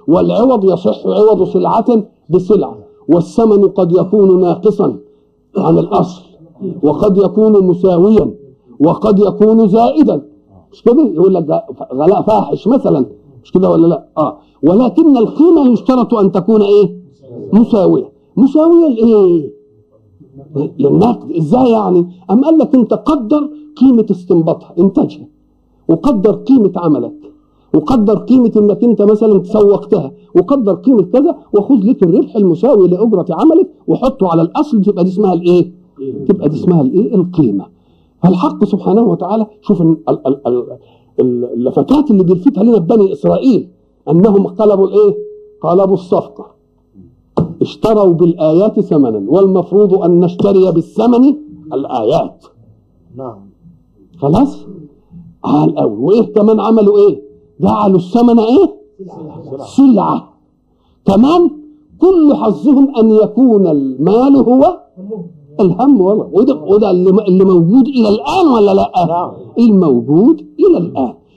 والعوض يصح عوض سلعة بسلعة والثمن قد يكون ناقصا عن الأصل وقد يكون مساويا وقد يكون زائدا مش كده يقول لك ده غلاء فاحش مثلا مش كده ولا لا اه ولكن القيمة يشترط أن تكون إيه مساوية مساوية لإيه للنقد ازاي يعني أم قال لك انت قدر قيمة استنباطها انتاجها وقدر قيمة عملك وقدر قيمة انك انت مثلا سوقتها وقدر قيمة كذا وخذ لك الربح المساوي لأجرة عملك وحطه على الأصل تبقى دي اسمها الايه؟ تبقى دي اسمها الايه؟ القيمة الحق سبحانه وتعالى شوف ال- ال- ال- ال- اللفتات اللي بيلفتها لنا بني إسرائيل أنهم قلبوا الايه؟ قلبوا الصفقة اشتروا بالآيات ثمنا والمفروض أن نشتري بالثمن الآيات نعم خلاص على الأول وإيه كمان عملوا إيه جعلوا الثمن إيه سلعة كمان كل حظهم أن يكون المال هو الهم والله وده وده اللي اللي موجود إلى الآن ولا لا نعم. الموجود إلى الآن